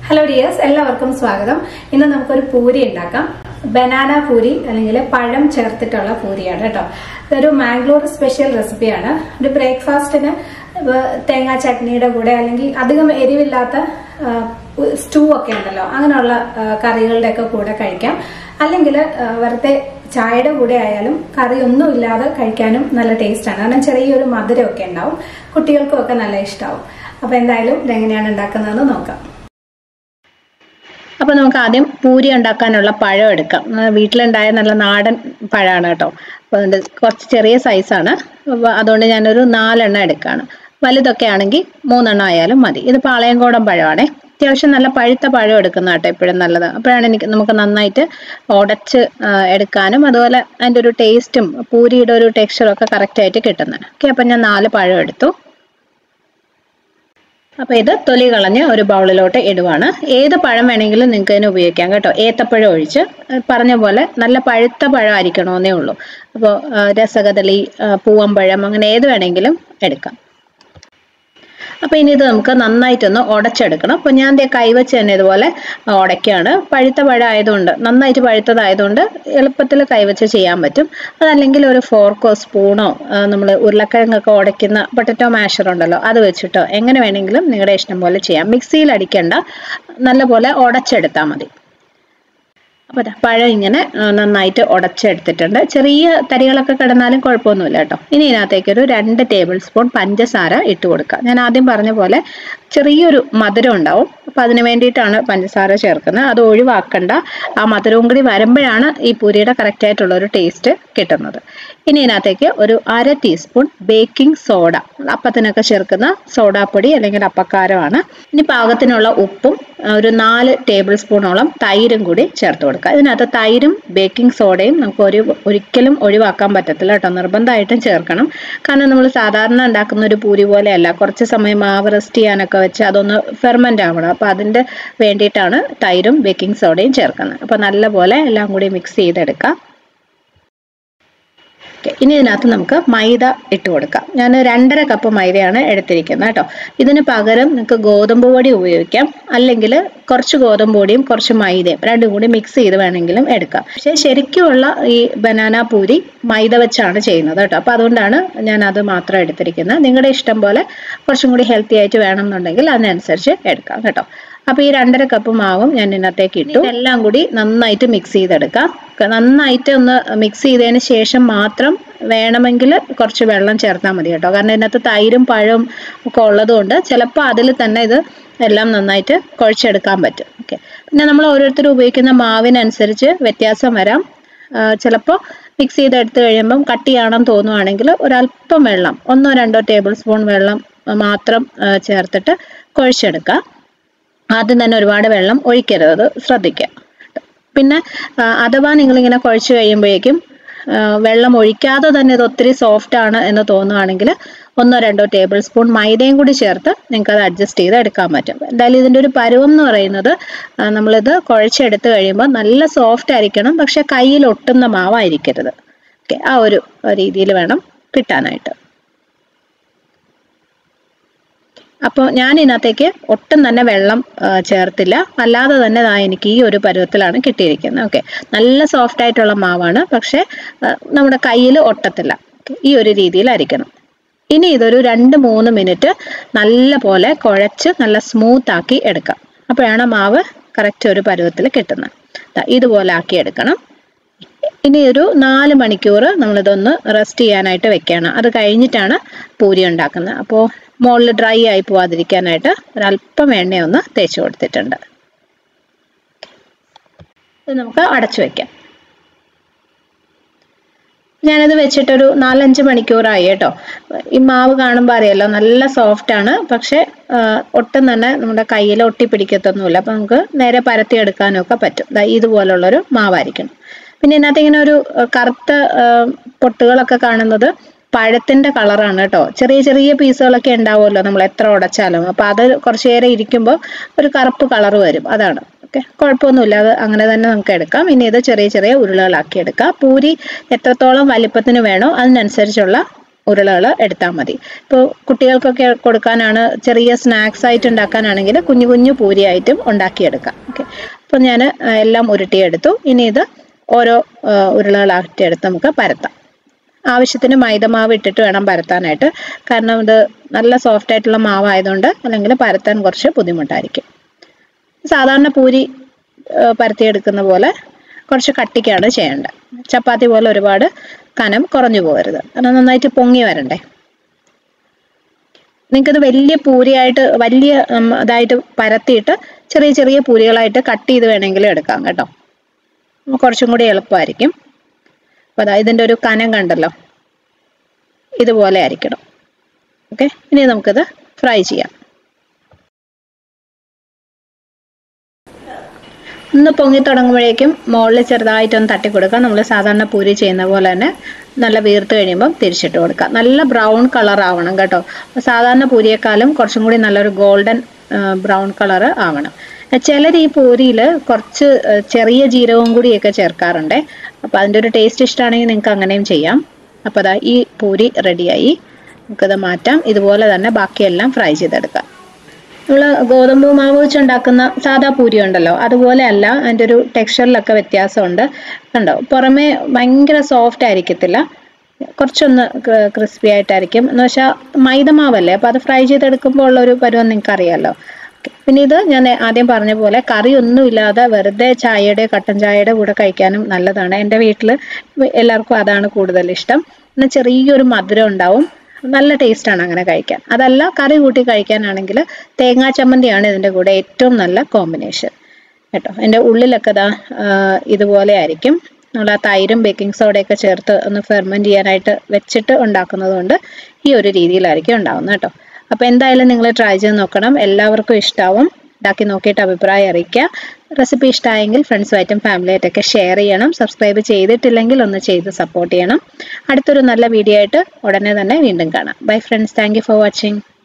hello dears എല്ലാവർക്കും സ്വാഗതം ഇന്ന് നമുക്കൊരു പൂരി ഉണ്ടാക്കാം ബനാന പൂരി അല്ലെങ്കിൽ പഴം ചേർത്തിട്ടുള്ള പൂരിയാണ് കേട്ടോ ഇതൊരു മാംഗ്ലൂർ സ്പെഷ്യൽ റെസിപ്പിയാണ് ഒരു ബ്രേക്ക്ഫാസ്റ്റിന് തേങ്ങാ ചട്നിയുടെ കൂടെ അല്ലെങ്കിൽ അധികം എരിവില്ലാത്ത സ്റ്റൂ ഒക്കെ ഉണ്ടല്ലോ അങ്ങനെയുള്ള ആ, കറികളുടെ ഒക്കെ കൂടെ കഴിക്കാം അല്ലെങ്കിൽ വെറുതെ ചായയുടെ കൂടെ ആയാലും കറി ഒന്നും ഇല്ലാതെ കഴിക്കാനും നല്ല ടേസ്റ്റാണ് കാരണം ചെറിയൊരു മധുരമൊക്കെ ഉണ്ടാവും കുട്ടികൾക്കും ഒക്കെ നല്ല ഇഷ്ടമാവും അപ്പൊ എന്തായാലും ഇതെങ്ങനെയാണ് ഉണ്ടാക്കുന്നതെന്ന് നോക്കാം അപ്പൊ നമുക്ക് ആദ്യം പൂരി ഉണ്ടാക്കാനുള്ള പഴം എടുക്കാം ആ, വീട്ടിലുണ്ടായ നല്ല നാടൻ പഴമാണ് കേട്ടോ അപ്പൊ അതുകൊണ്ട് കുറച്ച് ചെറിയ സൈസാണ് അപ്പൊ അതുകൊണ്ട് ഞാനൊരു നാലെണ്ണം എടുക്കാണ് വലുതൊക്കെ ആണെങ്കിൽ മൂന്നെണ്ണം ആയാലും മതി ഇത് പാളയംകോടൻ പഴമാണേ അത്യാവശ്യം നല്ല പഴുത്ത പഴം എടുക്കുന്ന കേട്ടോ എപ്പോഴും നല്ലത് അപ്പോഴാണ് എനിക്ക് നമുക്ക് നന്നായിട്ട് ഉടച്ച് ആ, എടുക്കാനും അതുപോലെ അതിൻ്റെ ഒരു ടേസ്റ്റും പൂരിയുടെ ഒരു ടെക്സ്ചറും ഒക്കെ കറക്റ്റ് ആയിട്ട് കിട്ടുന്നത് ഓക്കെ അപ്പം ഞാൻ നാല് പഴം എടുത്തു അപ്പൊ ഇത് തൊലി കളഞ്ഞ് ഒരു ബൗളിലോട്ട് ഇടുവാണ് ഏത് പഴം വേണമെങ്കിലും നിങ്ങൾക്ക് ഇതിന് ഉപയോഗിക്കാം കേട്ടോ ഏത്തപ്പഴം ഒഴിച്ച് ഏഹ് പറഞ്ഞ പോലെ നല്ല പഴുത്ത പഴം ആയിരിക്കണമെന്നേ ഉള്ളൂ അപ്പോൾ രസകദളി ആ, പൂവമ്പഴം അങ്ങനെ ഏത് വേണമെങ്കിലും എടുക്കാം അപ്പൊ ഇനി ഇത് നമുക്ക് നന്നായിട്ടൊന്ന് ഉടച്ചെടുക്കണം അപ്പൊ ഞാൻ ദേ കൈവച്ച് തന്നെ ഇതുപോലെ ഉടയ്ക്കാണ് പഴുത്ത പഴം ആയതുകൊണ്ട് നന്നായിട്ട് പഴുത്തതായതുകൊണ്ട് എളുപ്പത്തിൽ കൈവച്ച് ചെയ്യാൻ പറ്റും അതല്ലെങ്കിൽ ഒരു ഫോർക്കോ സ്പൂണോ നമ്മൾ ഉരുളക്കിഴങ്ങൊക്കെ ഉടയ്ക്കുന്ന പൊട്ടറ്റോ മാഷർ ഉണ്ടല്ലോ അത് വെച്ചിട്ടോ എങ്ങനെ വേണമെങ്കിലും നിങ്ങളുടെ ഇഷ്ടം പോലെ ചെയ്യാം മിക്സിയിൽ അടിക്കണ്ട നല്ലപോലെ ഉടച്ചെടുത്താൽ മതി അപ്പൊ ദാ പഴം ഇങ്ങനെ ആ, നന്നായിട്ട് ഉടച്ചെടുത്തിട്ടുണ്ട് ചെറിയ തരികളൊക്കെ കിടന്നാലും കുഴപ്പമൊന്നുമില്ല കേട്ടോ ഇനി ഇതിനകത്തേക്ക് ഒരു രണ്ട് ടേബിൾ സ്പൂൺ പഞ്ചസാര ഇട്ട് കൊടുക്കുക ഞാൻ ആദ്യം പറഞ്ഞ പോലെ ചെറിയൊരു മധുരം ഉണ്ടാവും അപ്പൊ അതിന് വേണ്ടിയിട്ടാണ് പഞ്ചസാര ചേർക്കുന്നത് അത് ഒഴിവാക്കണ്ട ആ മധുരവും കൂടി വരുമ്പോഴാണ് ഈ പൂരിയുടെ കറക്റ്റ് ആയിട്ടുള്ള ഒരു ടേസ്റ്റ് കിട്ടുന്നത് ഇനി ഇതിനകത്തേക്ക് ഒരു അര ടീസ്പൂൺ ബേക്കിംഗ് സോഡ അപ്പത്തിനൊക്കെ ചേർക്കുന്ന സോഡാപ്പൊടി അല്ലെങ്കിൽ അപ്പക്കാരമാണ് ഇനി പാകത്തിനുള്ള ഉപ്പും ആ, ഒരു നാല് ടേബിൾ സ്പൂണോളം തൈരും കൂടി ചേർത്ത് കൊടുക്കുക ഇതിനകത്ത് തൈരും ബേക്കിംഗ് സോഡയും നമുക്ക് ഒരു ഒരിക്കലും ഒഴിവാക്കാൻ പറ്റത്തില്ല കേട്ടോ നിർബന്ധമായിട്ടും ചേർക്കണം കാരണം നമ്മൾ സാധാരണ ഉണ്ടാക്കുന്ന ഒരു പൂരി പോലെയല്ല കുറച്ച് സമയം മാവ് റെസ്റ്റ് ചെയ്യാനൊക്കെ വെച്ച് അതൊന്ന് ഫെർമെന്റ് ആവണം അപ്പൊ അതിന്റെ വേണ്ടിയിട്ടാണ് തൈരും ബേക്കിംഗ് സോഡയും ചേർക്കുന്നത് അപ്പൊ നല്ലപോലെ എല്ലാം കൂടി മിക്സ് ചെയ്തെടുക്കാം ഓക്കെ ഇനി ഇതിനകത്ത് നമുക്ക് മൈദ ഇട്ട് കൊടുക്കാം ഞാൻ രണ്ടര കപ്പ് മൈദയാണ് എടുത്തിരിക്കുന്നത് കേട്ടോ ഇതിന് പകരം നിങ്ങൾക്ക് ഗോതമ്പ് പൊടി ഉപയോഗിക്കാം അല്ലെങ്കിൽ കുറച്ച് ഗോതമ്പ് പൊടിയും കുറച്ച് മൈദയും രണ്ടും കൂടി മിക്സ് ചെയ്ത് വേണമെങ്കിലും എടുക്കാം പക്ഷേ ശരിക്കുമുള്ള ഈ ബനാന പൂരി മൈദ വെച്ചാണ് ചെയ്യുന്നത് കേട്ടോ അപ്പോൾ അതുകൊണ്ടാണ് ഞാൻ അത് മാത്രം എടുത്തിരിക്കുന്നത് നിങ്ങളുടെ ഇഷ്ടം പോലെ കുറച്ചും കൂടി ഹെൽത്തി ആയിട്ട് വേണമെന്നുണ്ടെങ്കിൽ അതിനനുസരിച്ച് എടുക്കാം കേട്ടോ അപ്പൊ ഈ രണ്ടര കപ്പ് മാവും ഞാൻ ഇതിനകത്തേക്ക് ഇട്ടു എല്ലാം കൂടി നന്നായിട്ട് മിക്സ് ചെയ്തെടുക്കാം ക- നന്നായിട്ട് ഒന്ന് മിക്സ് ചെയ്തതിന് ശേഷം മാത്രം വേണമെങ്കിൽ കുറച്ച് വെള്ളം ചേർത്താൽ മതി കേട്ടോ കാരണം ഇതിനകത്ത് തൈരും പഴവും ഒക്കെ ഉള്ളതുകൊണ്ട് ചിലപ്പോൾ അതിൽ തന്നെ ഇത് എല്ലാം നന്നായിട്ട് കുഴച്ചെടുക്കാൻ പറ്റും ഓക്കെ പിന്നെ നമ്മൾ ഓരോരുത്തരും ഉപയോഗിക്കുന്ന മാവിനനുസരിച്ച് വ്യത്യാസം വരാം ചിലപ്പോൾ മിക്സ് ചെയ്തെടുത്ത് കഴിയുമ്പം കട്ടിയാണെന്ന് തോന്നുവാണെങ്കിൽ ഒരല്പം വെള്ളം ഒന്നോ രണ്ടോ ടേബിൾ സ്പൂൺ വെള്ളം മാത്രം ആ, ചേർത്തിട്ട് കുഴച്ചെടുക്കുക ആദ്യം തന്നെ ഒരുപാട് വെള്ളം ഒഴിക്കരുത് അത് ശ്രദ്ധിക്കുക പിന്നെ ആ, അഥവാ നിങ്ങളിങ്ങനെ കുഴച്ച് കഴിയുമ്പോഴേക്കും ആ, വെള്ളം ഒഴിക്കാതെ തന്നെ ഇത് ഒത്തിരി സോഫ്റ്റ് ആണ് എന്ന് തോന്നുകയാണെങ്കിൽ ഒന്നോ രണ്ടോ ടേബിൾ സ്പൂൺ മൈദയും കൂടി ചേർത്ത് നിങ്ങൾക്ക് അത് അഡ്ജസ്റ്റ് ചെയ്ത് എടുക്കാൻ പറ്റും എന്തായാലും ഇതിൻ്റെ ഒരു പരുവം എന്ന് പറയുന്നത് ആ, നമ്മളിത് കുഴച്ചെടുത്ത് കഴിയുമ്പോൾ നല്ല സോഫ്റ്റ് ആയിരിക്കണം പക്ഷെ കയ്യിൽ ഒട്ടുന്ന മാവായിരിക്കരുത് ഓക്കെ ആ ഒരു രീതിയിൽ വേണം കിട്ടാനായിട്ട് അപ്പോൾ ഞാൻ ഇതിനകത്തേക്ക് ഒട്ടും തന്നെ വെള്ളം ആ, ചേർത്തില്ല അല്ലാതെ തന്നെ ദാ എനിക്ക് ഈ ഒരു പരുവത്തിലാണ് കിട്ടിയിരിക്കുന്നത് ഓക്കെ നല്ല സോഫ്റ്റ് ആയിട്ടുള്ള മാവാണ് പക്ഷേ ആ, നമ്മുടെ കയ്യിൽ ഒട്ടത്തില്ല Okay, ഈ ഒരു രീതിയിലായിരിക്കണം ഇനി ഇതൊരു രണ്ട് മൂന്ന് മിനിറ്റ് നല്ല പോലെ കുഴച്ച് നല്ല സ്മൂത്ത് ആക്കി എടുക്കാം അപ്പോഴാണ് മാവ് കറക്റ്റ് ഒരു പരുവത്തിൽ കിട്ടുന്നത് ദാ ഇതുപോലെ ആക്കി എടുക്കണം ഇനി ഒരു നാല് മണിക്കൂർ നമ്മളിതൊന്ന് റെസ്റ്റ് ചെയ്യാനായിട്ട് വെക്കണം അത് കഴിഞ്ഞിട്ടാണ് പൂരി ഉണ്ടാക്കുന്നത് അപ്പോൾ മുകളിൽ ഡ്രൈ ആയി പോവാതിരിക്കാനായിട്ട് ഒരല്പം എണ്ണ ഒന്ന് തേച്ച് കൊടുത്തിട്ടുണ്ട് ഇത് നമുക്ക് അടച്ചു വെക്കാം ഞാനിത് വെച്ചിട്ടൊരു നാലഞ്ച് മണിക്കൂറായി കേട്ടോ ഈ മാവ് കാണുമ്പോൾ അറിയാലോ നല്ല സോഫ്റ്റ് ആണ് പക്ഷെ ആ, ഒട്ടും തന്നെ നമ്മുടെ കയ്യിൽ ഒട്ടിപ്പിടിക്കത്തൊന്നുമില്ല അപ്പൊ നമുക്ക് നേരെ പരത്തി എടുക്കാനും ഒക്കെ പറ്റും ദാ ഇതുപോലുള്ളൊരു മാവായിരിക്കണം പിന്നെ ഇതിനകത്ത് ഇങ്ങനെ ഒരു ആ, കറുത്ത ആ, പൊട്ടുകളൊക്കെ കാണുന്നത് പഴത്തിന്റെ കളറാണ് കേട്ടോ ചെറിയ ചെറിയ പീസുകളൊക്കെ ഉണ്ടാവുമല്ലോ നമ്മൾ എത്ര ഉടച്ചാലും അപ്പൊ അത് കുറച്ചു നേരം ഇരിക്കുമ്പോൾ ഒരു കറുപ്പ് കളർ വരും അതാണ് ഓക്കെ കുഴപ്പമൊന്നുമില്ല അത് അങ്ങനെ തന്നെ നമുക്ക് എടുക്കാം ഇനി ഇത് ചെറിയ ചെറിയ ഉരുളകളാക്കി എടുക്കാം പൂരി എത്രത്തോളം വലിപ്പത്തിന് വേണോ അതിനനുസരിച്ചുള്ള ഉരുളകൾ എടുത്താൽ മതി ഇപ്പോൾ കുട്ടികൾക്കൊക്കെ കൊടുക്കാനാണ് ചെറിയ സ്നാക്സ് ആയിട്ട് ഉണ്ടാക്കാനാണെങ്കിൽ കുഞ്ഞു കുഞ്ഞു പൂരിയായിട്ടും ഉണ്ടാക്കിയെടുക്കാം ഓക്കെ അപ്പോൾ ഞാൻ എല്ലാം ഉരുട്ടിയെടുത്തു ഇനി ഇത് ഓരോ ആ, ഉരുളകളാക്കി എടുത്ത് നമുക്ക് പരത്താം ആവശ്യത്തിന് മൈദമാവ് ഇട്ടിട്ട് വേണം പരത്താനായിട്ട് കാരണം ഇത് നല്ല സോഫ്റ്റ് ആയിട്ടുള്ള മാവായതുകൊണ്ട് അല്ലെങ്കിൽ പരത്താൻ കുറച്ച് ബുദ്ധിമുട്ടായിരിക്കും സാധാരണ പൂരി ആ, പരത്തിയെടുക്കുന്ന പോലെ കുറച്ച് കട്ടിക്കാണ് ചെയ്യേണ്ടത് ചപ്പാത്തി പോലെ ഒരുപാട് കനം കുറഞ്ഞു പോകരുത് കാരണം നന്നായിട്ട് പൊങ്ങി വരണ്ടേ നിങ്ങൾക്കത് വലിയ പൂരിയായിട്ട് വലിയ ഉം, ഇതായിട്ട് പരത്തിയിട്ട് ചെറിയ ചെറിയ പൂരികളായിട്ട് കട്ട് ചെയ്ത് വേണമെങ്കിലും എടുക്കാം കേട്ടോ അപ്പൊ കുറച്ചും കൂടി എളുപ്പമായിരിക്കും അപ്പൊ അതാ ഇതിന്റെ ഒരു കനം കണ്ടല്ലോ ഇതുപോലെ ആയിരിക്കണം ഓക്കെ ഇനി നമുക്കിത് ഫ്രൈ ചെയ്യാം ഒന്ന് പൊങ്ങി തുടങ്ങുമ്പോഴേക്കും മുകളിൽ ചെറുതായിട്ടൊന്ന് തട്ടി കൊടുക്കാം നമ്മൾ സാധാരണ പൂരി ചെയ്യുന്ന പോലെ തന്നെ നല്ല വീർത്ത് കഴിയുമ്പം തിരിച്ചിട്ട് കൊടുക്കാം നല്ല ബ്രൗൺ കളർ ആവണം കേട്ടോ സാധാരണ പൂരിയേക്കാളും കുറച്ചും കൂടി നല്ലൊരു ഗോൾഡൻ ബ്രൗൺ കളർ ആവണം ചിലർ ഈ പൂരിയിൽ കുറച്ച് ആ, ചെറിയ ജീരകവും കൂടിയൊക്കെ ചേർക്കാറുണ്ട് അപ്പോൾ അതിൻ്റെ ഒരു ടേസ്റ്റ് ഇഷ്ടമാണെങ്കിൽ നിങ്ങൾക്ക് അങ്ങനെയും ചെയ്യാം അപ്പോൾ അതാ ഈ പൂരി റെഡിയായി നമുക്കത് മാറ്റാം ഇതുപോലെ തന്നെ ബാക്കിയെല്ലാം ഫ്രൈ ചെയ്തെടുക്കാം നമ്മൾ ഗോതമ്പ് മാവ് വെച്ചുണ്ടാക്കുന്ന സാദാ പൂരി ഉണ്ടല്ലോ അതുപോലെ അല്ല അതിൻ്റെ ഒരു ടെക്സ്ചറിലൊക്കെ വ്യത്യാസമുണ്ട് കണ്ടോ പുറമേ ഭയങ്കര സോഫ്റ്റ് ആയിരിക്കത്തില്ല കുറച്ചൊന്ന് ക്രിസ്പി ആയിട്ടായിരിക്കും എന്ന് വെച്ചാൽ മൈദമാവല്ലേ അപ്പോൾ അത് ഫ്രൈ ചെയ്തെടുക്കുമ്പോൾ ഉള്ള ഒരു പരുവം നിങ്ങൾക്ക് അറിയാമല്ലോ പിന്നെ ഇത് ഞാൻ ആദ്യം പറഞ്ഞ പോലെ കറി ഒന്നുമില്ലാതെ വെറുതെ ചായയുടെ കട്ടൻ ചായയുടെ കൂടെ കഴിക്കാനും നല്ലതാണ് എൻ്റെ വീട്ടിൽ എല്ലാവർക്കും അതാണ് കൂടുതൽ ഇഷ്ടം പിന്നെ ചെറിയൊരു മധുരം ഉണ്ടാവും നല്ല ടേസ്റ്റ് ആണ് അങ്ങനെ കഴിക്കാൻ അതല്ല കറി കൂട്ടി കഴിക്കാനാണെങ്കിൽ തേങ്ങാ ചമ്മന്തിയാണ് ഇതിൻ്റെ കൂടെ ഏറ്റവും നല്ല കോമ്പിനേഷൻ കേട്ടോ എൻ്റെ ഉള്ളിലൊക്കെ ഇതാ ആ, ഇതുപോലെ ആയിരിക്കും നമ്മൾ ആ തൈരും ബേക്കിംഗ് സോഡയൊക്കെ ചേർത്ത് ഒന്ന് ഫെർമെൻറ്റ് ചെയ്യാനായിട്ട് വെച്ചിട്ട് ഉണ്ടാക്കുന്നത് കൊണ്ട് ഈ ഒരു രീതിയിലായിരിക്കും ഉണ്ടാവുന്നത് കേട്ടോ അപ്പോൾ എന്തായാലും നിങ്ങൾ ട്രൈ ചെയ്ത് നോക്കണം എല്ലാവർക്കും ഇഷ്ടാവും ഉണ്ടാക്കി നോക്കിയിട്ട് അഭിപ്രായം അറിയിക്കുക റെസിപ്പി ഇഷ്ടമായെങ്കിൽ ഫ്രണ്ട്സുമായിട്ടും ഫാമിലിയായിട്ടൊക്കെ ഷെയർ ചെയ്യണം സബ്സ്ക്രൈബ് ചെയ്തിട്ടില്ലെങ്കിൽ ഒന്ന് ചെയ്ത് സപ്പോർട്ട് ചെയ്യണം അടുത്തൊരു നല്ല വീഡിയോ ആയിട്ട് ഉടനെ തന്നെ വീണ്ടും കാണാം bye friends thank for watching